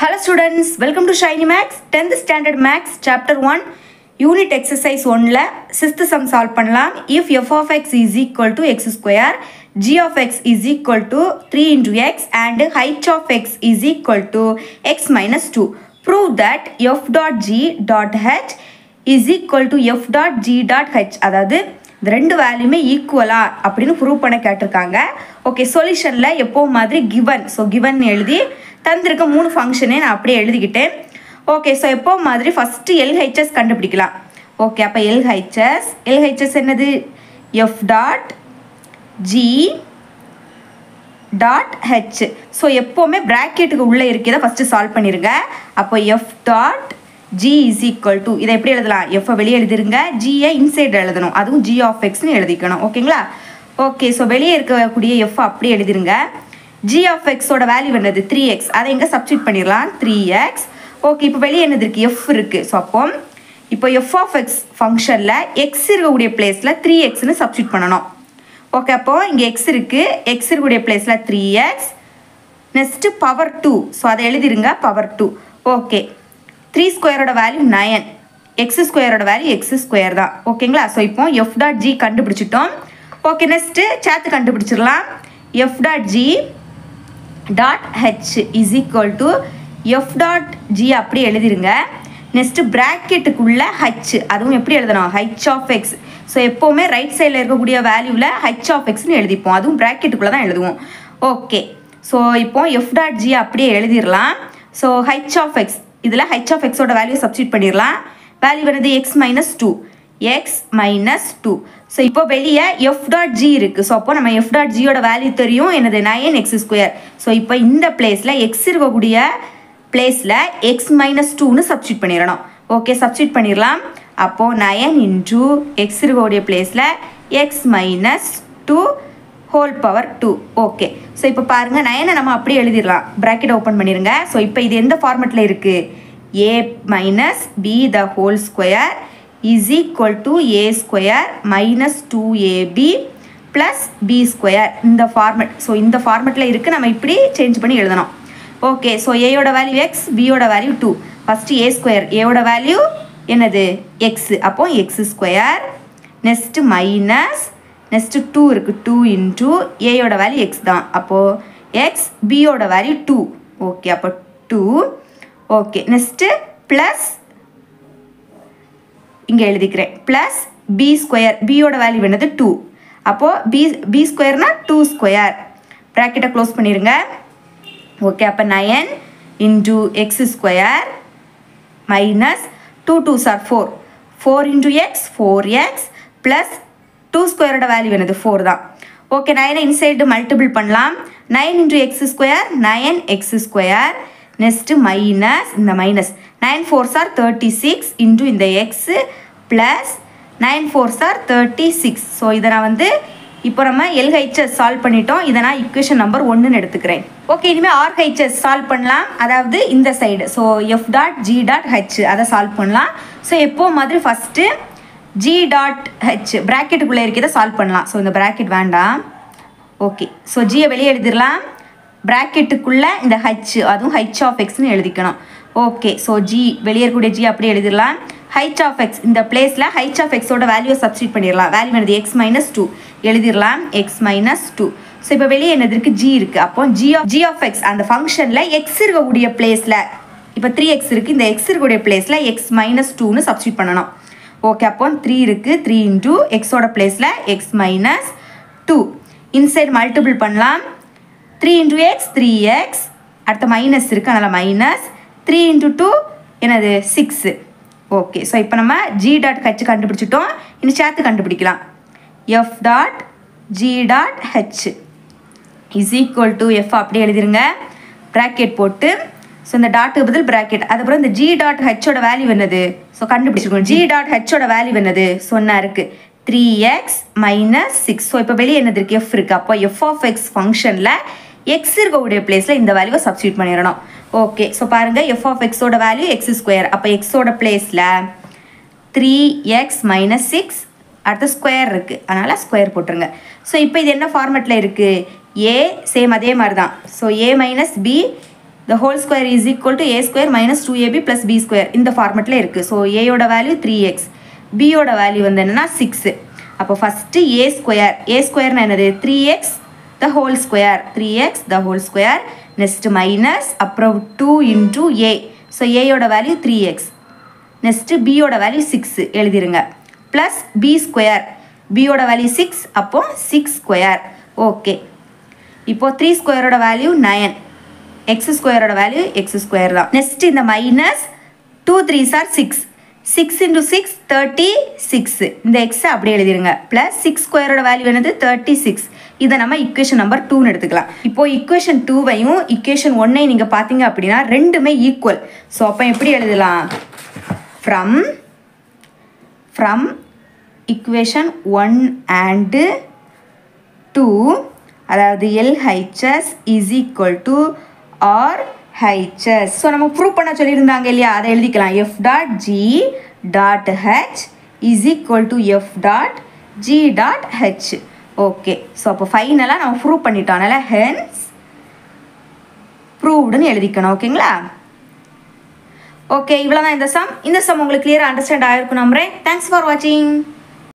Hello students, welcome to Shiny Max, 10th standard Max, chapter 1, unit exercise 1ல 6th sum solve பண்ணலாம். If f of x is equal to x square, g of x is equal to 3 into x and height of x is equal to x minus 2. Prove that f dot g dot h is equal to f dot g dot h. அதாவது இந்த ரெண்டு வேல்யூமே ஈக்குவலா அப்படின்னு prove பண்ண கேட்டிருக்காங்க okay சொல்யூஷனில் எப்போ மாதிரி given so given எழுதி தந்திருக்க மூணு ஃபங்க்ஷனே நான் அப்படியே எழுதிக்கிட்டேன் ஓகே ஸோ எப்போ மாதிரி ஃபஸ்ட்டு எல்ஹெச்எஸ் கண்டுபிடிக்கலாம் ஓகே அப்போ எல்ஹெச்எஸ் எல்ஹெச்எஸ் என்னது f dot g dot h so எப்போவுமே ப்ராக்கெட்டுக்கு உள்ளே இருக்கிறத ஃபஸ்ட்டு சால்வ் பண்ணிடுங்க அப்போ f dot g is equal to இதை எப்படி எழுதலாம் எஃப்ஐ வெளியே எழுதிருங்க ஜியை இன்சைட் எழுதணும் அதுவும் ஜி ஆஃப் எக்ஸ்னு எழுதிக்கணும் ஓகேங்களா ஓகே ஸோ வெளியே இருக்கக்கூடிய எஃப் அப்படியே எழுதிருங்க ஜி ஆஃப் எக்ஸோட வேல்யூ என்னது த்ரீ எக்ஸ் அதை எங்கே சப்ஸ்டியூட் பண்ணிடலாம் த்ரீ எக்ஸ் ஓகே இப்போ வெளியே என்னது இருக்குது எஃப் இருக்குது ஸோ அப்போ இப்போ எஃப் ஆஃப் எக்ஸ் ஃபங்க்ஷனில் எக்ஸ் இருக்கக்கூடிய பிளேஸில் த்ரீ எக்ஸ்னு சப்ஸ்டியூட் பண்ணணும் ஓகே அப்போ இங்கே எக்ஸ் இருக்குது எக்ஸ் இருக்கக்கூடிய பிளேஸில் three x next power two so அதை எழுதிருங்க பவர் டூ ஓகே த்ரீ ஸ்கொயரோட வேல்யூ நயன் எக்ஸ் ஸ்கொயரோட வேல்யூ எக்ஸ் ஸ்கொயர் தான் ஓகேங்களா ஸோ இப்போ எஃப் டாட் ஜி கண்டுபிடிச்சிட்டோம் ஓகே நெக்ஸ்ட்டு சேர்த்து கண்டுபிடிச்சிடலாம் f dot g dot h is equal to f dot g அப்படி எழுதிருங்க நெக்ஸ்ட்டு ப்ராக்கெட்டுக்குள்ளே ஹச் அதுவும் எப்படி எழுதணும் ஹச் ஆஃப் எக்ஸ் ஸோ எப்போவுமே ரைட் சைடில் இருக்கக்கூடிய வேல்யூவில் ஹச் ஆஃப் எக்ஸ்னு எழுதிப்போம் அதுவும் ப்ராக்கெட்டுக்குள்ளே தான் எழுதுவோம் ஓகே ஸோ இப்போ எஃப் டாட் ஜி அப்படியே எழுதிடலாம் ஸோ ஹச் ஆஃப் எக்ஸ் இதில் ஹச் ஆஃப் எக்ஸோட வேல்யூ சப்ஸ்டியூட் பண்ணிடலாம் வேல்யூ வருது x minus two x minus two so இப்போ வெளியே எஃப் டாட் ஜி இருக்குது ஸோ அப்போ நம்ம எஃப் டாட் ஜியோட வேல்யூ தெரியும் என்னது நயன் எக்ஸ் ஸ்கொயர் ஸோ இப்போ இந்த பிளேஸில் எக்ஸ் இருக்கக்கூடிய பிளேஸில் எக்ஸ் மைனஸ் டூன்னு சப்ஸ்டியூட் பண்ணிடணும் ஓகே சப்ஸ்டியூட் பண்ணிடலாம் அப்போது நயன் இன்டூ எக்ஸ் இருக்கக்கூடிய பிளேஸில் x minus two whole power two okay so இப்போ பாருங்கள் நயனை நம்ம அப்படியே எழுதிடலாம் ப்ராக்கெட் ஓப்பன் பண்ணிடுங்க ஸோ இப்போ இது எந்த ஃபார்மெட்டில் இருக்குது a minus b the whole square is equal to a square minus two a b plus b square இந்த ஃபார்மெட் ஸோ இந்த ஃபார்மெட்டில் இருக்குது நம்ம இப்படி சேஞ்ச் பண்ணி எழுதணும் ஓகே ஸோ ஏயோட வேல்யூ எக்ஸ் பியோட value two first a square ஏவோட வேல்யூ என்னது எக்ஸ் அப்போ x square next minus next two இருக்குது டூ இன்ட்டு ஏயோட வேல்யூ எக்ஸ் தான் அப்போது எக்ஸ் பியோட வேல்யூ டூ ஓகே அப்போ டூ ஓகே நெக்ஸ்ட்டு ப்ளஸ் இங்கே எழுதிக்கிறேன் ப்ளஸ் பி ஸ்கொயர் பியோட வேல்யூ என்னது டூ அப்போது பி பி ஸ்கொயர்னா டூ ஸ்கொயர் ப்ராக்கெட்டை க்ளோஸ் பண்ணிடுங்க ஓகே அப்போ nine into x square minus two two sir four four into x four x plus two ஸ்கொயரோட வேல்யூ என்னது ஃபோர் தான் ஓகே நைனை இன்சைடு மல்டிபிள் பண்ணலாம் nine into x square nine x square next minus இந்த minus nine four sir thirty six into இந்த x plus nine four sir thirty six so இதை நான் வந்து இப்போ நம்ம எல்ஹெச்எஸ் சால்வ் பண்ணிட்டோம் இதை நான் இக்குவேஷன் நம்பர் ஒன்றுன்னு எடுத்துக்கிறேன் ஓகே இனிமேல் ஆர்ஹெச்எஸ் சால்வ் பண்ணலாம் அதாவது இந்த side so f dot g dot h அதை சால்வ் பண்ணலாம் ஸோ எப்போ மாதிரி ஃபஸ்ட்டு ஜி டாட் ஹெச் ப்ராக்கெட்டுக்குள்ளே இருக்கிறத சால்வ் பண்ணலாம் ஸோ இந்த ப்ராக்கெட் வேண்டாம் ஓகே ஸோ ஜியை வெளியே எழுதிடலாம் ப்ராக்கெட்டுக்குள்ளே இந்த ஹச் அதுவும் ஹைச் ஆஃப் எக்ஸ்னு எழுதிக்கணும் ஓகே ஸோ ஜி வெளியே இருக்கக்கூடிய ஜி அப்படியே எழுதிடலாம் ஹைச் ஆஃப் எக்ஸ் இந்த பிளேஸில் ஹைச் ஆஃப் எக்ஸோட வேல்யூ சப்ஸ்டியூட் பண்ணிடலாம் வேல்யூ என்னது எக்ஸ் மைனஸ் டூ எழுதிடலாம் எக்ஸ் மைனஸ் டூ ஸோ இப்போ வெளியே என்னது இருக்குது ஜி இருக்குது அப்போ g of g of x அந்த ஃபங்க்ஷனில் எக்ஸ் இருக்கக்கூடிய பிளேஸில் இப்போ த்ரீ எக்ஸ் இருக்குது இந்த எக்ஸ் இருக்கக்கூடிய பிளேஸில் எக்ஸ் மைனஸ் டூன்னு சப்ஸ்டியூட் பண்ணணும் ஓகே அப்போ த்ரீ இருக்குது த்ரீ இன்டூ எக்ஸோட பிளேஸில் x minus two inside multiple பண்ணலாம் three into x three x அடுத்த மைனஸ் இருக்குது அதனால் மைனஸ் த்ரீ இன்டூ டூ என்னது சிக்ஸு ஓகே ஸோ இப்போ நம்ம ஜி டாட் ஹெச் கண்டுபிடிச்சிட்டோம் இன்னும் சேர்த்து கண்டுபிடிக்கலாம் f dot g dot h is equal to f அப்படியே எழுதிருங்க ப்ராக்கெட் போட்டு ஸோ இந்த டாட்டுக்கு பதில் ப்ராக்கெட் அதுக்கப்புறம் இந்த ஜி டாட் ஹெச்சோட வேல்யூ என்னது ஸோ கண்டுபிடிச்சிருக்கோம் ஜி டாட் ஹெச்சோட வேல்யூ என்னது சொன்னா இருக்குது three x minus six so இப்போ வெளியே என்னது இருக்குது எஃப் இருக்குது அப்போ எஃப் ஆஃப் எக்ஸ் ஃபங்க்ஷனில் எக்ஸ் இருக்கக்கூடிய பிளேஸில் இந்த வேல்யூவை சப்ஸ்டியூட் பண்ணிடணும் ஓகே ஸோ பாருங்கள் எஃப் ஆஃப் எக்ஸோட வேல்யூ எக்ஸ் ஸ்கொயர் அப்போ எக்ஸோட பிளேஸில் த்ரீ எக்ஸ் மைனஸ் சிக்ஸ் அடுத்த ஸ்கொயர் இருக்குது அதனால் ஸ்கொயர் போட்டுருங்க ஸோ இப்போ இது என்ன ஃபார்மெட்டில் இருக்குது ஏ சேம் அதே மாதிரி தான் so a minus b the whole square is equal to a square minus two a b plus b square இந்த ஃபார்மெட்டில் இருக்குது ஸோ ஏயோட வேல்யூ த்ரீ எக்ஸ் பியோட வேல்யூ வந்து என்னென்னா சிக்ஸு அப்போ ஃபஸ்ட்டு ஏ ஸ்கொயர் ஏ ஸ்கொயர்னு என்னது three x the whole square three x the whole square next minus அப்புறம் டூ இன்டூ ஏ ஸோ ஏயோட வேல்யூ த்ரீ எக்ஸ் நெக்ஸ்ட்டு பியோட வேல்யூ சிக்ஸ் எழுதிருங்க ப்ளஸ் பி ஸ்கொயர் பியோட வேல்யூ சிக்ஸ் அப்போ six square okay இப்போ த்ரீ ஸ்கொயரோட வேல்யூ நயன் எக்ஸ் ஸ்கொயரோட வேல்யூ எக்ஸ் ஸ்கொயர் தான் நெக்ஸ்ட் இந்த minus two three sir six six into six thirty six இந்த எக்ஸை அப்படியே எழுதிருங்க ப்ளஸ் சிக்ஸ் ஸ்கொயரோட வேல்யூ என்னது தேர்ட்டி சிக்ஸ் இதை நம்ம இக்குவேஷன் நம்பர் டூன்னு எடுத்துக்கலாம் இப்போ இக்குவேஷன் டூவையும் இக்குவேஷன் ஒன்னையும் நீங்கள் பார்த்தீங்க அப்படின்னா ரெண்டுமே ஈக்குவல் ஸோ அப்போ எப்படி எழுதலாம் from from equation one and two அதாவது LHS is equal to RHS so நம்ம ப்ரூவ் பண்ண சொல்லியிருந்தாங்க இல்லையா அதை எழுதிக்கலாம் f dot g dot h is equal to f dot g dot h okay so அப்போ ஃபைனலாக நம்ம ப்ரூவ் பண்ணிட்டோம் அதனால் ஹென்ஸ் ப்ரூவ்டுன்னு எழுதிக்கணும் ஓகேங்களா ஓகே இவ்வளோ தான் இந்த சம் இந்த சம் உங்களுக்கு கிளியராக அண்டர்ஸ்டாண்ட் ஆகிருக்கும் நம்புறேன் தேங்க்ஸ் ஃபார் வாட்சிங்